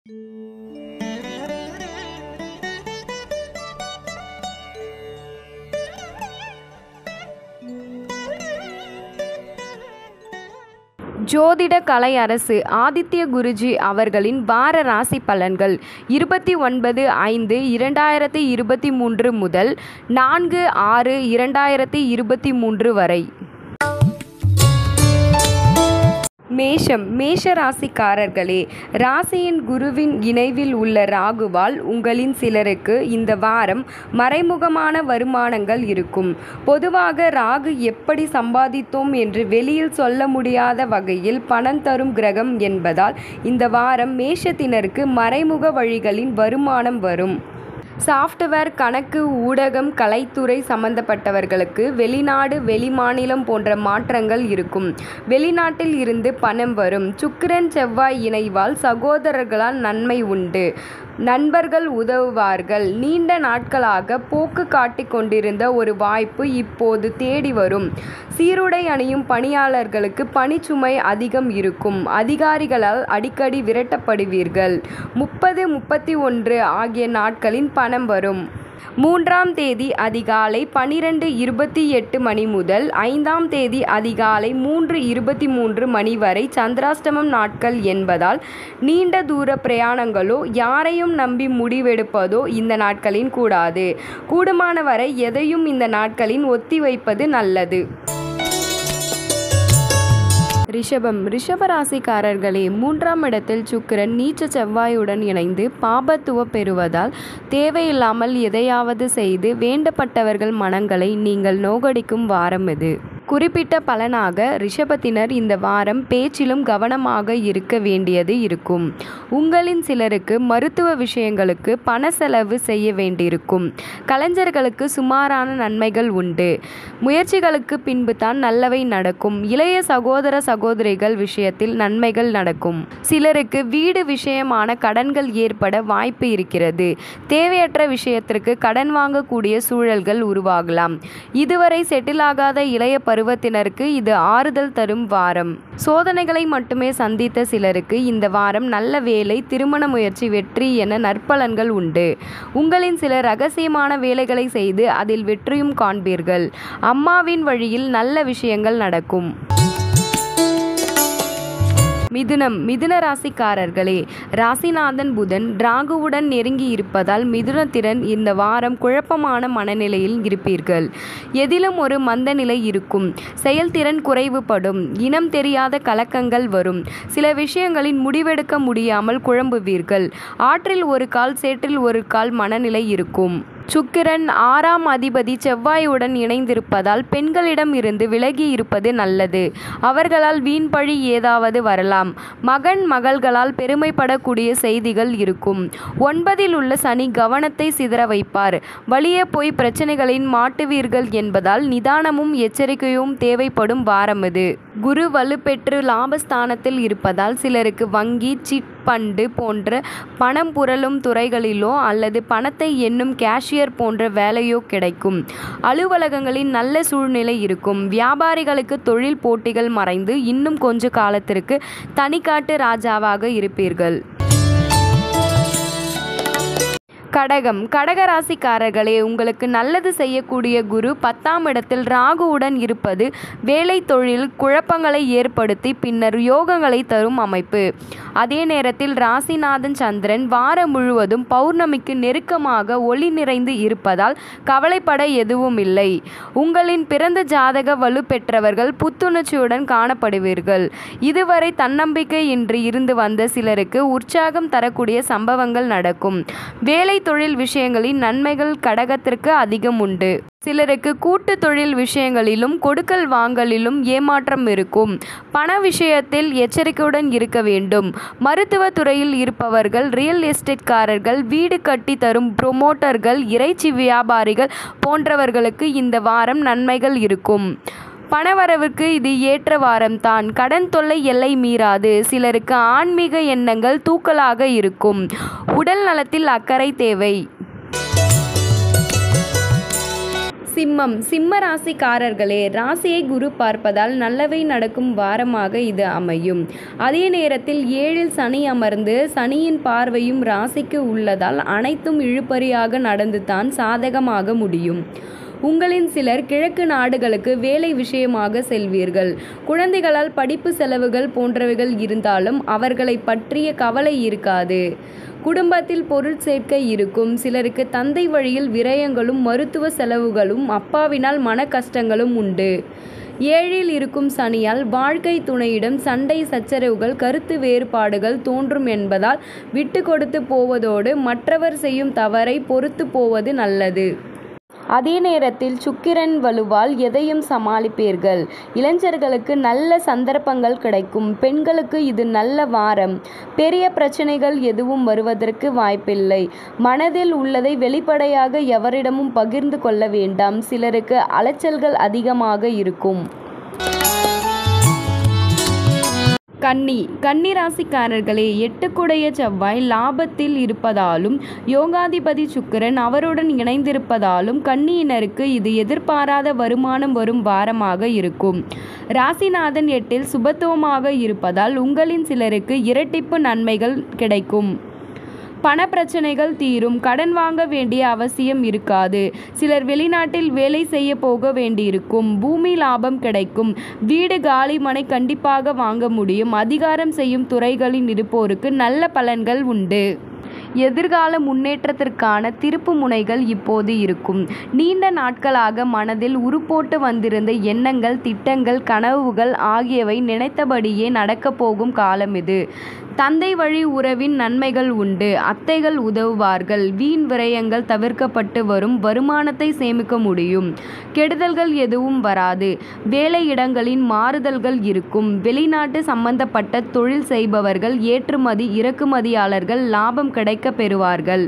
ஜோதிட கலை அரசு ஆதித்ய குருஜி அவர்களின் வார ராசி பலன்கள் இருபத்தி ஒன்பது ஐந்து இரண்டாயிரத்தி இருபத்தி மூன்று முதல் நான்கு ஆறு இரண்டாயிரத்தி இருபத்தி மூன்று வரை மேஷம் மேஷ ராசிக்காரர்களே ராசியின் குருவின் இணைவில் உள்ள ராகுவால் உங்களின் சிலருக்கு இந்த வாரம் மறைமுகமான வருமானங்கள் இருக்கும் பொதுவாக ராகு எப்படி சம்பாதித்தோம் என்று வெளியில் சொல்ல முடியாத வகையில் பணம் தரும் கிரகம் என்பதால் இந்த வாரம் மேஷத்தினருக்கு மறைமுக வழிகளின் வருமானம் வரும் சாஃப்ட்வேர் கணக்கு ஊடகம் கலைத்துறை சம்பந்தப்பட்டவர்களுக்கு வெளிநாடு வெளிமாநிலம் போன்ற மாற்றங்கள் இருக்கும் வெளிநாட்டில் இருந்து பணம் வரும் சுக்கிரன் செவ்வாய் இணைவால் சகோதரர்களால் நன்மை உண்டு நண்பர்கள் உதவுவார்கள் நீண்ட நாட்களாக போக்கு காட்டிக் கொண்டிருந்த ஒரு வாய்ப்பு இப்போது தேடி வரும் சீருடை அணியும் பணியாளர்களுக்கு பணிச்சுமை அதிகம் இருக்கும் அதிகாரிகளால் அடிக்கடி விரட்டப்படுவீர்கள் முப்பது முப்பத்தி ஒன்று ஆகிய நாட்களின் பணம் வரும் மூன்றாம் தேதி அதிகாலை பனிரெண்டு இருபத்தி எட்டு மணி முதல் ஐந்தாம் தேதி அதிகாலை மூன்று இருபத்தி மூன்று மணி வரை சந்திராஷ்டமம் நாட்கள் என்பதால் நீண்ட தூர பிரயாணங்களோ யாரையும் நம்பி முடிவெடுப்பதோ இந்த நாட்களின் கூடாது கூடுமான வரை எதையும் இந்த நாட்களின் ஒத்திவைப்பது நல்லது ரிஷபம் ரிஷப ராசிக்காரர்களே மூன்றாம் இடத்தில் சுக்கிரன் நீச்ச செவ்வாயுடன் இணைந்து பாபத்துவ பெறுவதால் தேவையில்லாமல் எதையாவது செய்து வேண்டப்பட்டவர்கள் மனங்களை நீங்கள் நோகடிக்கும் வாரம் இது குறிப்பிட்ட பலனாக ரிஷபத்தினர் இந்த வாரம் பேச்சிலும் கவனமாக இருக்க வேண்டியது இருக்கும் உங்களின் சிலருக்கு மருத்துவ விஷயங்களுக்கு பண செலவு செய்ய வேண்டியிருக்கும் கலைஞர்களுக்கு சுமாரான நன்மைகள் உண்டு முயற்சிகளுக்கு பின்பு தான் நல்லவை நடக்கும் இளைய சகோதர சகோதரிகள் விஷயத்தில் நன்மைகள் நடக்கும் சிலருக்கு வீடு விஷயமான கடன்கள் ஏற்பட வாய்ப்பு இருக்கிறது தேவையற்ற விஷயத்திற்கு கடன் வாங்கக்கூடிய சூழல்கள் உருவாகலாம் இதுவரை செட்டில் ஆகாத இளைய பருவத்தினருக்கு இது ஆறுதல் தரும் வாரம் சோதனைகளை மட்டுமே சந்தித்த சிலருக்கு இந்த வாரம் நல்ல வேலை திருமண முயற்சி வெற்றி என நற்பலன்கள் உண்டு உங்களின் சில ரகசியமான வேலைகளை செய்து அதில் வெற்றியும் காண்பீர்கள் அம்மாவின் வழியில் நல்ல விஷயங்கள் நடக்கும் மிதுனம் மிதுன ராசிக்காரர்களே ராசிநாதன் புதன் ராகுவுடன் நெருங்கி இருப்பதால் மிதுனத்திறன் இந்த வாரம் குழப்பமான மனநிலையில் இருப்பீர்கள் எதிலும் ஒரு மந்த நிலை இருக்கும் செயல்திறன் குறைவுபடும் இனம் தெரியாத கலக்கங்கள் வரும் சில விஷயங்களின் முடிவெடுக்க முடியாமல் குழம்புவீர்கள் ஆற்றில் ஒரு கால் சேற்றில் ஒரு கால் மனநிலை இருக்கும் சுக்கிரன் ஆறாம் அதிபதி செவ்வாயுடன் இணைந்திருப்பதால் பெண்களிடம் இருந்து விலகி இருப்பது நல்லது அவர்களால் வீண்பழி ஏதாவது வரலாம் மகன் மகள்களால் பெருமைப்படக்கூடிய செய்திகள் இருக்கும் ஒன்பதில் உள்ள சனி கவனத்தை சிதற வைப்பார் வலிய போய் பிரச்சனைகளின் மாட்டுவீர்கள் என்பதால் நிதானமும் எச்சரிக்கையும் தேவைப்படும் வாரம் இது குரு வலுப்பெற்று லாபஸ்தானத்தில் இருப்பதால் சிலருக்கு வங்கி சிட் பண்டு போன்ற பணம் புரளும் துறைகளிலோ அல்லது பணத்தை எண்ணும் கேஷியர் போன்ற வேலையோ கிடைக்கும் அலுவலகங்களில் நல்ல சூழ்நிலை இருக்கும் வியாபாரிகளுக்கு தொழில் போட்டிகள் மறைந்து இன்னும் கொஞ்ச காலத்திற்கு தனிக்காட்டு ராஜாவாக இருப்பீர்கள் கடகம் கடக ராசிக்காரர்களே உங்களுக்கு நல்லது செய்யக்கூடிய குரு பத்தாம் இடத்தில் ராகுவுடன் இருப்பது வேலை தொழில் குழப்பங்களை ஏற்படுத்தி பின்னர் யோகங்களை தரும் அமைப்பு அதே நேரத்தில் ராசிநாதன் சந்திரன் வாரம் முழுவதும் பௌர்ணமிக்கு நெருக்கமாக ஒளி நிறைந்து இருப்பதால் கவலைப்பட எதுவும் இல்லை உங்களின் பிறந்த ஜாதக வலு பெற்றவர்கள் புத்துணர்ச்சியுடன் காணப்படுவீர்கள் இதுவரை தன்னம்பிக்கை இன்றி இருந்து வந்த சிலருக்கு உற்சாகம் தரக்கூடிய சம்பவங்கள் நடக்கும் வேலை தொழில் விஷயங்களின் நன்மைகள் கடகத்திற்கு அதிகம் உண்டு சிலருக்கு கூட்டு தொழில் விஷயங்களிலும் கொடுக்கல் வாங்கலிலும் ஏமாற்றம் இருக்கும் பண விஷயத்தில் எச்சரிக்கையுடன் இருக்க வேண்டும் மருத்துவ துறையில் இருப்பவர்கள் ரியல் எஸ்டேட்காரர்கள் வீடு கட்டி தரும் புரோமோட்டர்கள் இறைச்சி வியாபாரிகள் போன்றவர்களுக்கு இந்த வாரம் நன்மைகள் இருக்கும் பணவரவுக்கு இது ஏற்ற வாரம்தான் கடன் தொல்லை எல்லை மீறாது சிலருக்கு ஆன்மீக எண்ணங்கள் தூக்கலாக இருக்கும் உடல் நலத்தில் அக்கறை தேவை சிம்மம் சிம்ம ராசிக்காரர்களே ராசியை குரு பார்ப்பதால் நல்லவை நடக்கும் வாரமாக இது அமையும் அதே நேரத்தில் ஏழில் சனி அமர்ந்து சனியின் பார்வையும் ராசிக்கு உள்ளதால் அனைத்தும் இழுபறியாக நடந்துதான் சாதகமாக முடியும் உங்களின் சிலர் கிழக்கு நாடுகளுக்கு வேலை விஷயமாக செல்வீர்கள் குழந்தைகளால் படிப்பு செலவுகள் போன்றவைகள் இருந்தாலும் அவர்களை பற்றிய கவலை இருக்காது குடும்பத்தில் பொருள் சேர்க்கை இருக்கும் சிலருக்கு தந்தை வழியில் விரயங்களும் மருத்துவ செலவுகளும் அப்பாவினால் மன கஷ்டங்களும் உண்டு ஏழில் இருக்கும் சனியால் வாழ்க்கை துணையிடம் சண்டை சச்சரவுகள் கருத்து வேறுபாடுகள் தோன்றும் என்பதால் விட்டு கொடுத்து போவதோடு மற்றவர் செய்யும் தவறை பொறுத்து போவது நல்லது அதே நேரத்தில் சுக்கிரன் வலுவால் எதையும் சமாளிப்பீர்கள் இளைஞர்களுக்கு நல்ல சந்தர்ப்பங்கள் கிடைக்கும் பெண்களுக்கு இது நல்ல வாரம் பெரிய பிரச்சனைகள் எதுவும் வருவதற்கு வாய்ப்பில்லை மனதில் உள்ளதை வெளிப்படையாக எவரிடமும் பகிர்ந்து கொள்ள வேண்டாம் சிலருக்கு அலைச்சல்கள் அதிகமாக இருக்கும் கன்னி கன்னி ராசிக்காரர்களே எட்டுக்குடைய செவ்வாய் லாபத்தில் இருப்பதாலும் யோகாதிபதி சுக்கிரன் அவருடன் இணைந்திருப்பதாலும் கன்னியினருக்கு இது எதிர்பாராத வருமானம் வரும் வாரமாக இருக்கும் ராசிநாதன் எட்டில் சுபத்துவமாக இருப்பதால் உங்களின் சிலருக்கு இரட்டிப்பு நன்மைகள் கிடைக்கும் பண பிரச்சனைகள் தீரும் கடன் வாங்க வேண்டிய அவசியம் இருக்காது சிலர் வெளிநாட்டில் வேலை செய்ய போக வேண்டியிருக்கும் பூமி லாபம் கிடைக்கும் வீடு காலி மனை கண்டிப்பாக வாங்க முடியும் அதிகாரம் செய்யும் துறைகளில் இருப்போருக்கு நல்ல பலன்கள் உண்டு எதிர்கால முன்னேற்றத்திற்கான திருப்பு முனைகள் இப்போது இருக்கும் நீண்ட நாட்களாக மனதில் உருப்போட்டு வந்திருந்த எண்ணங்கள் திட்டங்கள் கனவுகள் ஆகியவை நினைத்தபடியே நடக்கப் போகும் காலம் இது தந்தை வழி உறவின் நன்மைகள் உண்டு அத்தைகள் உதவுவார்கள் வீண் விரயங்கள் தவிர்க்கப்பட்டு வரும் வருமானத்தை சேமிக்க முடியும் கெடுதல்கள் எதுவும் வராது வேலையிடங்களின் மாறுதல்கள் இருக்கும் வெளிநாட்டு சம்பந்தப்பட்ட தொழில் செய்பவர்கள் ஏற்றுமதி இறக்குமதியாளர்கள் லாபம் கிடைக்க பெறுவார்கள்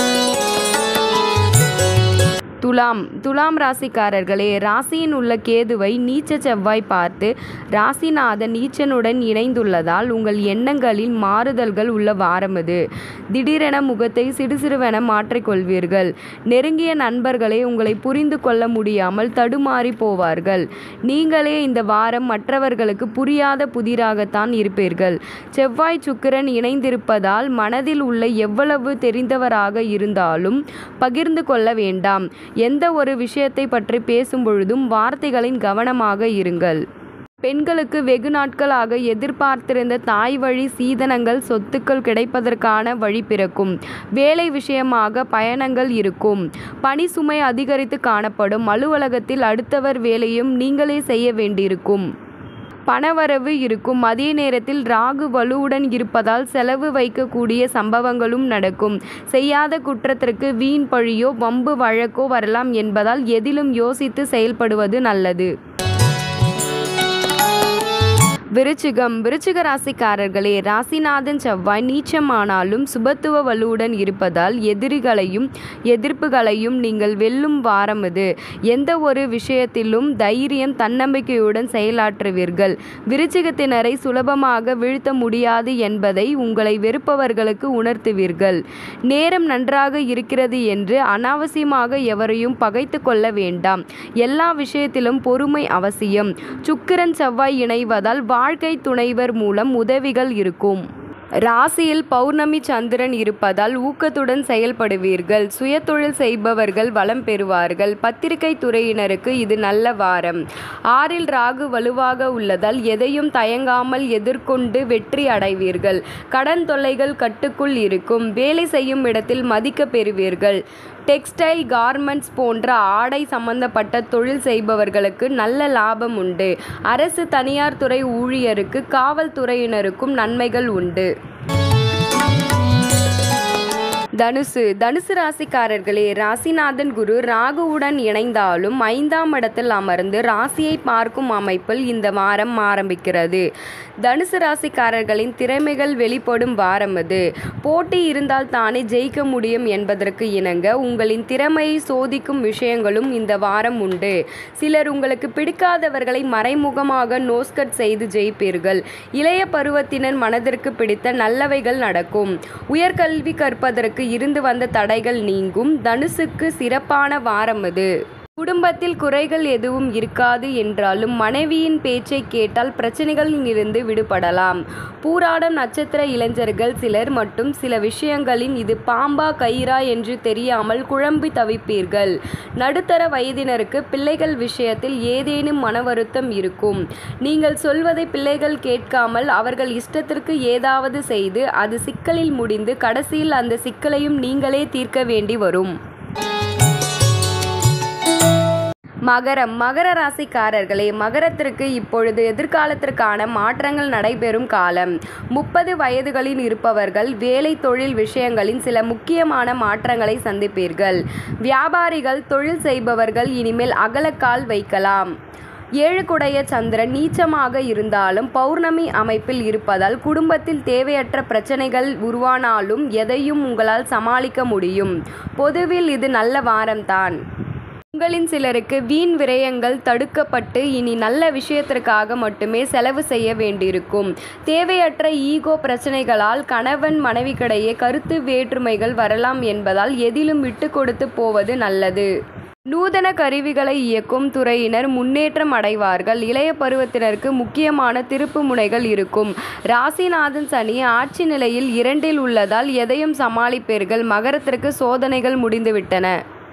துலாம் துலாம் ராசிக்காரர்களே ராசியின் உள்ள கேதுவை நீச்ச செவ்வாய் பார்த்து ராசிநாதன் நீச்சனுடன் இணைந்துள்ளதால் உங்கள் எண்ணங்களில் மாறுதல்கள் உள்ள வாரம் இது திடீரென முகத்தை சிடுசிறுவென மாற்றிக்கொள்வீர்கள் நெருங்கிய நண்பர்களே உங்களை புரிந்து கொள்ள முடியாமல் தடுமாறி போவார்கள் நீங்களே இந்த வாரம் மற்றவர்களுக்கு புரியாத புதிராகத்தான் இருப்பீர்கள் செவ்வாய் சுக்கிரன் இணைந்திருப்பதால் மனதில் உள்ள எவ்வளவு தெரிந்தவராக இருந்தாலும் பகிர்ந்து கொள்ள வேண்டாம் எந்த ஒரு விஷயத்தை பற்றி பேசும் பொழுதும் வார்த்தைகளின் கவனமாக இருங்கள் பெண்களுக்கு வெகு நாட்களாக எதிர்பார்த்திருந்த தாய் வழி சீதனங்கள் சொத்துக்கள் கிடைப்பதற்கான வழி பிறக்கும் வேலை விஷயமாக பயணங்கள் இருக்கும் பணி சுமை அதிகரித்து காணப்படும் அலுவலகத்தில் அடுத்தவர் வேலையும் நீங்களே செய்ய வேண்டியிருக்கும் பணவரவு இருக்கும் அதே நேரத்தில் ராகு வலுவுடன் இருப்பதால் செலவு வைக்கக்கூடிய சம்பவங்களும் நடக்கும் செய்யாத குற்றத்திற்கு வீண் பழியோ வம்பு வழக்கோ வரலாம் என்பதால் எதிலும் யோசித்து செயல்படுவது நல்லது விருச்சிகம் விருச்சிக ராசிக்காரர்களே ராசிநாதன் செவ்வாய் நீச்சமானாலும் சுபத்துவ வலுவுடன் இருப்பதால் எதிரிகளையும் எதிர்ப்புகளையும் நீங்கள் வெல்லும் வாரம் இது எந்த ஒரு விஷயத்திலும் தைரியம் தன்னம்பிக்கையுடன் செயலாற்றுவீர்கள் விருச்சிகத்தினரை சுலபமாக வீழ்த்த முடியாது என்பதை உங்களை வெறுப்பவர்களுக்கு உணர்த்துவீர்கள் நேரம் நன்றாக இருக்கிறது என்று அனாவசியமாக எவரையும் பகைத்து கொள்ள வேண்டாம் எல்லா விஷயத்திலும் பொறுமை அவசியம் சுக்கிரன் செவ்வாய் இணைவதால் வாழ்க்கை துணைவர் மூலம் உதவிகள் இருக்கும் ராசியில் பௌர்ணமி சந்திரன் இருப்பதால் ஊக்கத்துடன் செயல்படுவீர்கள் சுயதொழில் செய்பவர்கள் வளம் பெறுவார்கள் பத்திரிகை துறையினருக்கு இது நல்ல வாரம் ஆறில் ராகு வலுவாக உள்ளதால் எதையும் தயங்காமல் எதிர்கொண்டு வெற்றி அடைவீர்கள் கடன் தொல்லைகள் கட்டுக்குள் இருக்கும் வேலை செய்யும் இடத்தில் மதிக்க பெறுவீர்கள் டெக்ஸ்டைல் கார்மெண்ட்ஸ் போன்ற ஆடை சம்பந்தப்பட்ட தொழில் செய்பவர்களுக்கு நல்ல லாபம் உண்டு அரசு தனியார் துறை ஊழியருக்கு காவல்துறையினருக்கும் நன்மைகள் உண்டு தனுசு தனுசு ராசிக்காரர்களே ராசிநாதன் குரு ராகுவுடன் இணைந்தாலும் ஐந்தாம் இடத்தில் அமர்ந்து ராசியை பார்க்கும் அமைப்பில் இந்த வாரம் ஆரம்பிக்கிறது தனுசு ராசிக்காரர்களின் திறமைகள் வெளிப்படும் வாரம் அது போட்டி இருந்தால் தானே ஜெயிக்க முடியும் என்பதற்கு இணங்க உங்களின் திறமையை சோதிக்கும் விஷயங்களும் இந்த வாரம் உண்டு சிலர் உங்களுக்கு பிடிக்காதவர்களை மறைமுகமாக நோஸ்கட் செய்து ஜெயிப்பீர்கள் இளைய பருவத்தினர் மனதிற்கு பிடித்த நல்லவைகள் நடக்கும் உயர்கல்வி கற்பதற்கு இருந்து வந்த தடைகள் நீங்கும் தனுசுக்கு சிறப்பான வாரம் அது குடும்பத்தில் குறைகள் எதுவும் இருக்காது என்றாலும் மனைவியின் பேச்சை கேட்டால் பிரச்சனைகளிலிருந்து விடுபடலாம் பூராடம் நட்சத்திர இளைஞர்கள் சிலர் மட்டும் சில விஷயங்களின் இது பாம்பா கயிறா என்று தெரியாமல் குழம்பி தவிப்பீர்கள் நடுத்தர வயதினருக்கு பிள்ளைகள் விஷயத்தில் ஏதேனும் மன வருத்தம் இருக்கும் நீங்கள் சொல்வதை பிள்ளைகள் கேட்காமல் அவர்கள் இஷ்டத்திற்கு ஏதாவது செய்து அது சிக்கலில் முடிந்து கடைசியில் அந்த சிக்கலையும் நீங்களே தீர்க்க வேண்டி வரும் மகரம் மகர ராசிக்காரர்களே மகரத்திற்கு இப்பொழுது எதிர்காலத்திற்கான மாற்றங்கள் நடைபெறும் காலம் முப்பது வயதுகளில் இருப்பவர்கள் வேலை தொழில் விஷயங்களின் சில முக்கியமான மாற்றங்களை சந்திப்பீர்கள் வியாபாரிகள் தொழில் செய்பவர்கள் இனிமேல் அகலக்கால் வைக்கலாம் ஏழுக்குடைய சந்திரன் நீச்சமாக இருந்தாலும் பௌர்ணமி அமைப்பில் இருப்பதால் குடும்பத்தில் தேவையற்ற பிரச்சனைகள் உருவானாலும் எதையும் உங்களால் சமாளிக்க முடியும் பொதுவில் இது நல்ல வாரம்தான் உங்களின் சிலருக்கு வீண் விரயங்கள் தடுக்கப்பட்டு இனி நல்ல விஷயத்திற்காக மட்டுமே செலவு செய்ய வேண்டியிருக்கும் தேவையற்ற ஈகோ பிரச்சனைகளால் கணவன் மனைவிக்கிடையே கருத்து வேற்றுமைகள் வரலாம் என்பதால் எதிலும் விட்டு கொடுத்து போவது நல்லது நூதன கருவிகளை இயக்கும் துறையினர் முன்னேற்றம் அடைவார்கள் இளைய பருவத்தினருக்கு முக்கியமான திருப்பு முனைகள் இருக்கும் ராசிநாதன் சனி ஆட்சி நிலையில் இரண்டில் உள்ளதால் எதையும் சமாளிப்பீர்கள் மகரத்திற்கு சோதனைகள் முடிந்துவிட்டன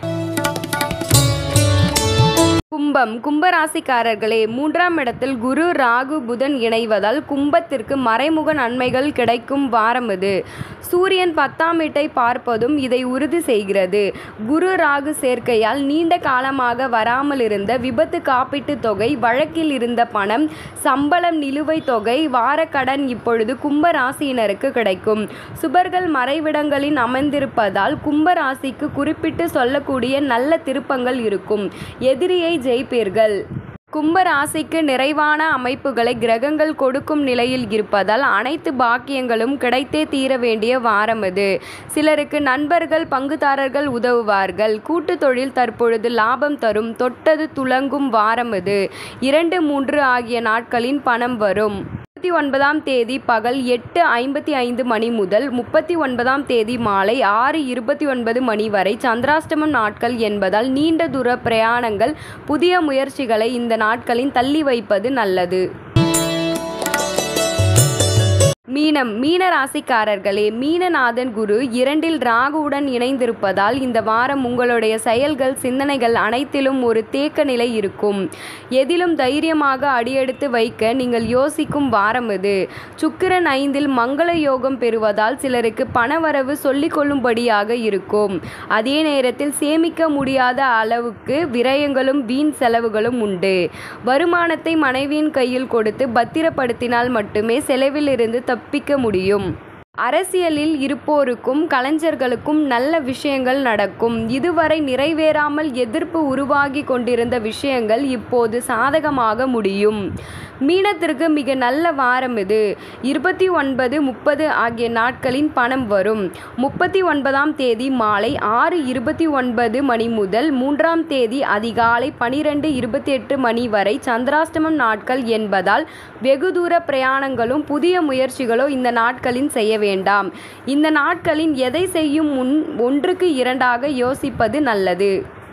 கும்பம் கும்பராசிக்காரர்களே மூன்றாம் இடத்தில் குரு ராகு புதன் இணைவதால் கும்பத்திற்கு மறைமுக நன்மைகள் கிடைக்கும் வாரம் இது சூரியன் பத்தாம் வீட்டை பார்ப்பதும் இதை உறுதி செய்கிறது குரு ராகு சேர்க்கையால் நீண்ட காலமாக வராமல் இருந்த விபத்து காப்பீட்டு தொகை வழக்கில் இருந்த பணம் சம்பளம் நிலுவைத் தொகை வாரக்கடன் இப்பொழுது கும்ப ராசியினருக்கு கிடைக்கும் சுபர்கள் மறைவிடங்களில் அமர்ந்திருப்பதால் கும்ப ராசிக்கு குறிப்பிட்டு சொல்லக்கூடிய நல்ல திருப்பங்கள் இருக்கும் எதிரியை ஜெயிப்பீர்கள் கும்ப ராசிக்கு நிறைவான அமைப்புகளை கிரகங்கள் கொடுக்கும் நிலையில் இருப்பதால் அனைத்து பாக்கியங்களும் கிடைத்தே தீர வேண்டிய வாரம் இது சிலருக்கு நண்பர்கள் பங்குதாரர்கள் உதவுவார்கள் கூட்டு தொழில் தற்பொழுது லாபம் தரும் தொட்டது துலங்கும் வாரம் இது இரண்டு மூன்று ஆகிய நாட்களின் பணம் வரும் முப்பத்தி ஒன்பதாம் தேதி பகல் எட்டு ஐம்பத்தி ஐந்து மணி முதல் முப்பத்தி ஒன்பதாம் தேதி மாலை ஆறு இருபத்தி ஒன்பது மணி வரை சந்திராஷ்டமம் நாட்கள் என்பதால் நீண்ட தூர பிரயாணங்கள் புதிய முயற்சிகளை இந்த நாட்களில் தள்ளி வைப்பது நல்லது மீனம் மீன ராசிக்காரர்களே மீனநாதன் குரு இரண்டில் ராகுவுடன் இணைந்திருப்பதால் இந்த வாரம் உங்களுடைய செயல்கள் சிந்தனைகள் அனைத்திலும் ஒரு தேக்க நிலை இருக்கும் எதிலும் தைரியமாக அடியெடுத்து வைக்க நீங்கள் யோசிக்கும் வாரம் இது சுக்கிரன் ஐந்தில் மங்கள யோகம் பெறுவதால் சிலருக்கு பணவரவு சொல்லிக் கொள்ளும்படியாக இருக்கும் அதே நேரத்தில் சேமிக்க முடியாத அளவுக்கு விரயங்களும் வீண் செலவுகளும் உண்டு வருமானத்தை மனைவியின் கையில் கொடுத்து பத்திரப்படுத்தினால் மட்டுமே செலவிலிருந்து தப்பிக்க முடியும் அரசியலில் இருப்போருக்கும் கலைஞர்களுக்கும் நல்ல விஷயங்கள் நடக்கும் இதுவரை நிறைவேறாமல் எதிர்ப்பு உருவாகி கொண்டிருந்த விஷயங்கள் இப்போது சாதகமாக முடியும் மீனத்திற்கு மிக நல்ல வாரம் இது இருபத்தி ஒன்பது முப்பது ஆகிய நாட்களின் பணம் வரும் முப்பத்தி ஒன்பதாம் தேதி மாலை ஆறு இருபத்தி ஒன்பது மணி முதல் மூன்றாம் தேதி அதிகாலை பனிரெண்டு இருபத்தி எட்டு மணி வரை சந்திராஷ்டமம் நாட்கள் என்பதால் வெகு தூர பிரயாணங்களும் புதிய முயற்சிகளோ இந்த நாட்களில் செய்ய வேண்டாம் இந்த நாட்களில் எதை செய்யும் முன் ஒன்றுக்கு இரண்டாக யோசிப்பது நல்லது